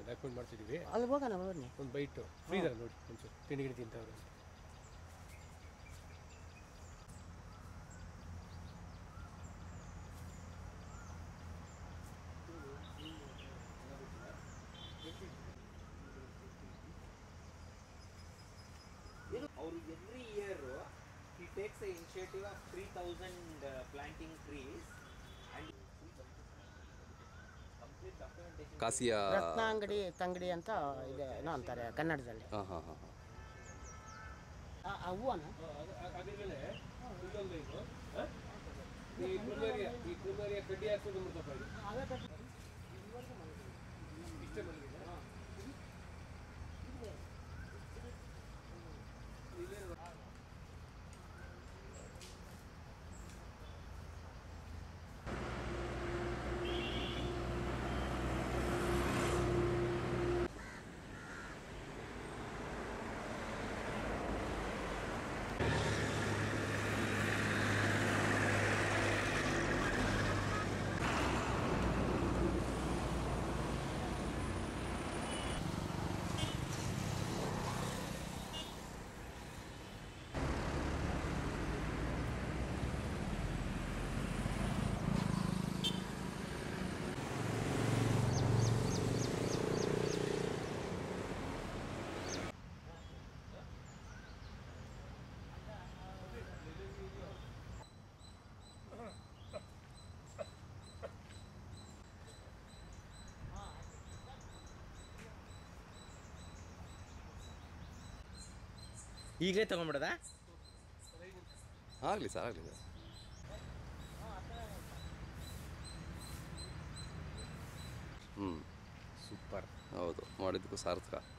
Document ಮಾಡ್ತಿದ್ದೀವಿ ಅಲ್ಲಿ ಹೋಗೋಣ ಬನ್ನಿ ಒಂದು ಬೈಟು ಫ್ರೀ ಇದಾರೆ ನೋಡಿ ಒಂಚೂರು ತಿಂಡಿ ಗಿಡಿ ತಿಂತವ್ರೆ ಅವರು every year he takes a initiative of 3000 uh, planting trees and complete documentation ಕಾಸಿಯ ರತ್ನ ಅಂಗಡಿ ತಂಗಡಿ ಅಂತ ಇದೆ ಏನೋ ಅಂತಾರೆ ಕನ್ನಡದಲ್ಲಿ ಹಾಂ ಹಾಂ ಹಾಂ ಹಾಂ ಆ ಆ ಹೂವನ ಅದ್ರ ಮೇಲೆ ಇನ್ನೊಂದು ಇದು ಹ? ಈ ಪ್ಲುಮೇರಿಯ ಈ ಪ್ಲುಮೇರಿಯ ಕಡ್ಡಿ ಹಾಕ್ಸೋದು ಮುರ್ತಪ್ಪ ಇದು ಇಷ್ಟೇ ಮಲಗಿದೆ ಈಗಲೇ ತಗೊಂಡ್ಬಿಡದ ಆಗಲಿ ಸರ್ ಆಗಲಿ ಸರ್ ಹ್ಞೂ ಸೂಪರ್ ಹೌದು ಮಾಡಿದ್ದಕ್ಕೂ ಸಾರ್ಥಕ